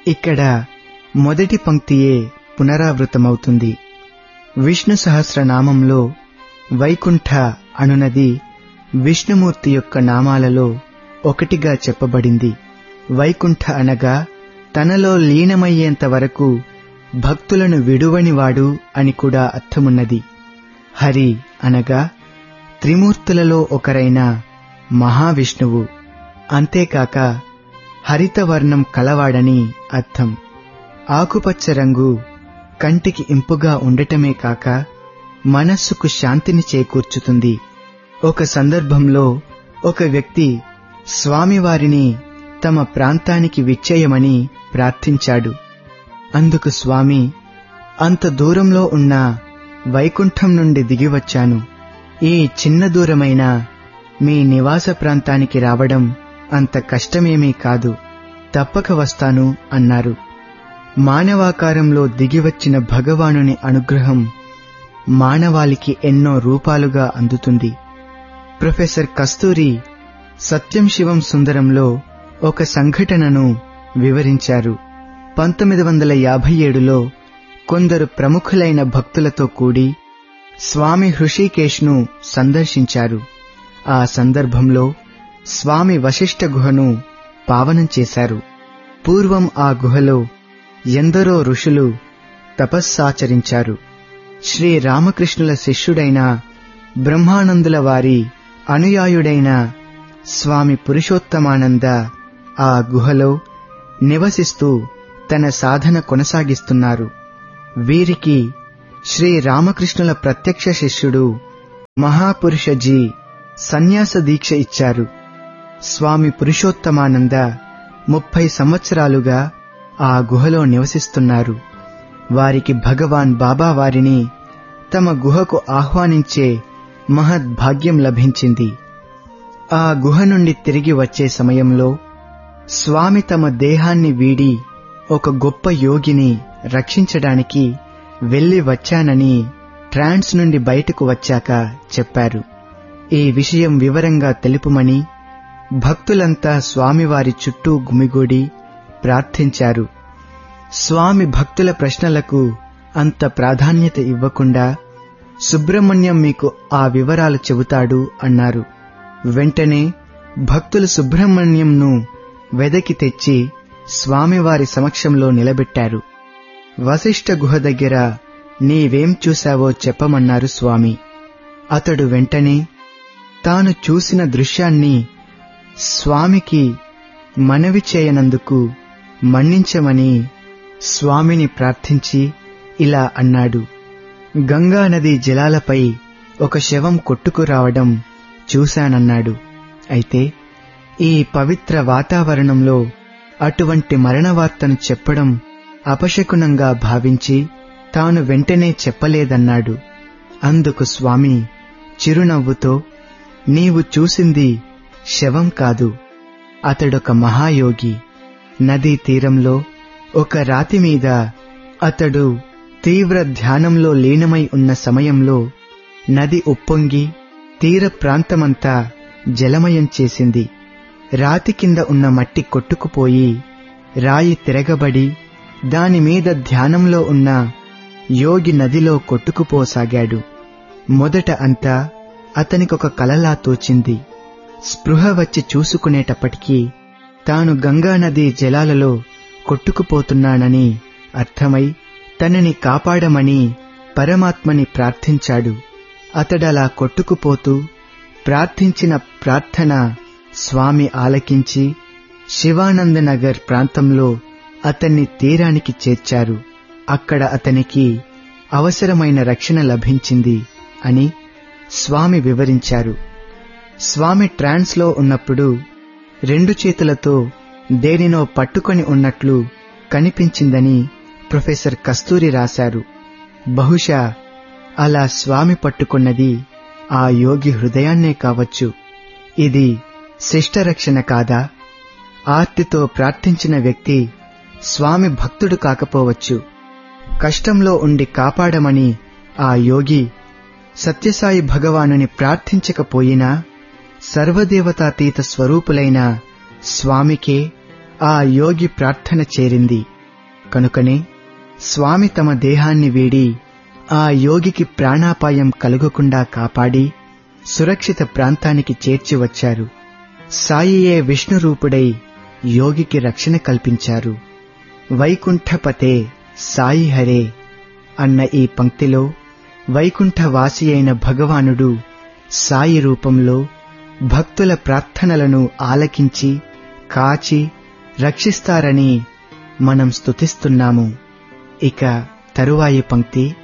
ఇక్కడ మొదటి పంక్తియే పునరావృతమవుతుంది విష్ణు సహస్రనామంలో వైకుంఠ అనునది విష్ణుమూర్తి యొక్క నామాలలో ఒకటిగా చెప్పబడింది వైకుంఠ అనగా తనలో లీనమయ్యేంత వరకు భక్తులను విడువనివాడు అని కూడా అర్థమున్నది హరి అనగా త్రిమూర్తులలో ఒకరైన మహావిష్ణువు అంతేకాక హరితవర్ణం కలవాడని అర్థం ఆకుపచ్చ రంగు కంటికి ఇంపుగా ఉండటమే కాక మనస్సుకు శాంతిని చేకూర్చుతుంది ఒక సందర్భంలో ఒక వ్యక్తి స్వామివారిని తమ ప్రాంతానికి విచ్చేయమని ప్రార్థించాడు అందుకు స్వామి అంత దూరంలో ఉన్న వైకుంఠం నుండి దిగివచ్చాను ఈ చిన్న దూరమైన మీ నివాస ప్రాంతానికి రావడం అంత కష్టమేమీ కాదు తప్పక వస్తాను అన్నారు మానవాకారంలో దిగివచ్చిన భగవానుని అనుగ్రహం మానవాళికి ఎన్నో రూపాలుగా అందుతుంది ప్రొఫెసర్ కస్తూరి సత్యం శివం సుందరంలో ఒక సంఘటనను వివరించారు పంతొమ్మిది వందల యాభై ఏడులో కొందరు ప్రముఖులైన భక్తులతో కూడి స్వామి హృషికేశ్ను సందర్శించారు ఆ సందర్భంలో స్వామి వశిష్ఠ గుహను పావనం చేశారు పూర్వం ఆ గుహలో ఎందరో ఋషులు తపస్సాచరించారు శ్రీ రామకృష్ణుల శిష్యుడైన బ్రహ్మానందుల వారి అనుయాయుడైన స్వామి పురుషోత్తమానంద ఆ గుహలో నివసిస్తూ తన సాధన కొనసాగిస్తున్నారు వీరికి శ్రీ రామకృష్ణుల ప్రత్యక్ష శిష్యుడు మహాపురుషజీ సన్యాస దీక్ష ఇచ్చారు స్వామి పురుషోత్తమానంద ముప్పై సంవత్సరాలుగా ఆ గుహలో నివసిస్తున్నారు వారికి భగవాన్ బాబా వారిని తమ గుహకు ఆహ్వానించే మహద్భాగ్యం లభించింది ఆ గుహ నుండి తిరిగి వచ్చే సమయంలో స్వామి తమ దేహాన్ని వీడి ఒక గొప్ప యోగిని రక్షించడానికి వెళ్లి వచ్చానని ట్రాన్స్ నుండి బయటకు వచ్చాక చెప్పారు ఈ విషయం వివరంగా తెలుపుమని భక్తులంతా స్వామివారి చుట్టూ గుమిగూడి ప్రార్థించారు స్వామి భక్తుల ప్రశ్నలకు అంత ప్రాధాన్యత ఇవ్వకుండా సుబ్రహ్మణ్యం మీకు ఆ వివరాలు చెబుతాడు అన్నారు వెంటనే భక్తులు సుబ్రహ్మణ్యంను వెదకి తెచ్చి స్వామివారి సమక్షంలో నిలబెట్టారు వశిష్ఠ గుహ దగ్గర నీవేం చూశావో చెప్పమన్నారు స్వామి అతడు వెంటనే తాను చూసిన దృశ్యాన్ని స్వామికి మనవి చేయనందుకు మన్నించమని స్వామిని ప్రార్థించి ఇలా అన్నాడు గంగానది జలాలపై ఒక శవం కొట్టుకురావడం చూశానన్నాడు అయితే ఈ పవిత్ర వాతావరణంలో అటువంటి మరణ వార్తను చెప్పడం అపశకునంగా భావించి తాను వెంటనే చెప్పలేదన్నాడు అందుకు స్వామి చిరునవ్వుతో నీవు చూసింది శవం కాదు అతడొక మహాయోగి నదీ తీరంలో ఒక రాతి మీద అతడు తీవ్ర ధ్యానంలో లీనమై ఉన్న సమయంలో నది ఉప్పొంగి తీర ప్రాంతమంతా జలమయం చేసింది రాతి కింద ఉన్న మట్టి కొట్టుకుపోయి రాయి తిరగబడి దానిమీద ధ్యానంలో ఉన్న యోగి నదిలో కొట్టుకుపోసాగాడు మొదట అంతా అతనికొక కలలా తోచింది స్పృహ వచ్చి చూసుకునేటప్పటికీ తాను గంగానది జలాలలో కొట్టుకుపోతున్నానని అర్థమై తనని కాపాడమని పరమాత్మని ప్రార్థించాడు అతడలా కొట్టుకుపోతూ ప్రార్థించిన ప్రార్థన స్వామి ఆలకించి శివానందనగర్ ప్రాంతంలో అతన్ని తీరానికి చేర్చారు అక్కడ అతనికి అవసరమైన రక్షణ లభించింది అని స్వామి వివరించారు స్వామి ట్రాన్స్లో ఉన్నప్పుడు రెండు చేతులతో దేనినో పట్టుకొని ఉన్నట్లు కనిపించిందని ప్రొఫెసర్ కస్తూరి రాశారు బహుశా అలా స్వామి పట్టుకున్నది ఆ యోగి హృదయాన్నే కావచ్చు ఇది శిష్టరక్షణ కాదా ఆర్తితో ప్రార్థించిన వ్యక్తి స్వామి భక్తుడు కాకపోవచ్చు కష్టంలో ఉండి కాపాడమని ఆ యోగి సత్యసాయి భగవానుని ప్రార్థించకపోయినా సర్వదేవతాతీత స్వరూపులైన స్వామికే ఆ యోగి ప్రార్థన చేరింది కనుకనే స్వామి తమ దేహాన్ని వీడి ఆ యోగికి ప్రాణాపాయం కలుగకుండా కాపాడి సురక్షిత ప్రాంతానికి చేర్చి వచ్చారు సాయియే విష్ణురూపుడై యోగికి రక్షణ కల్పించారు వైకుంఠపతే సాయి హరే అన్న ఈ పంక్తిలో వైకుంఠవాసి అయిన భగవానుడు సాయి రూపంలో భక్తుల ప్రార్థనలను ఆలకించి కాచి రక్షిస్తారని మనం స్తుతిస్తున్నాము ఇక తరువాయి పంక్తి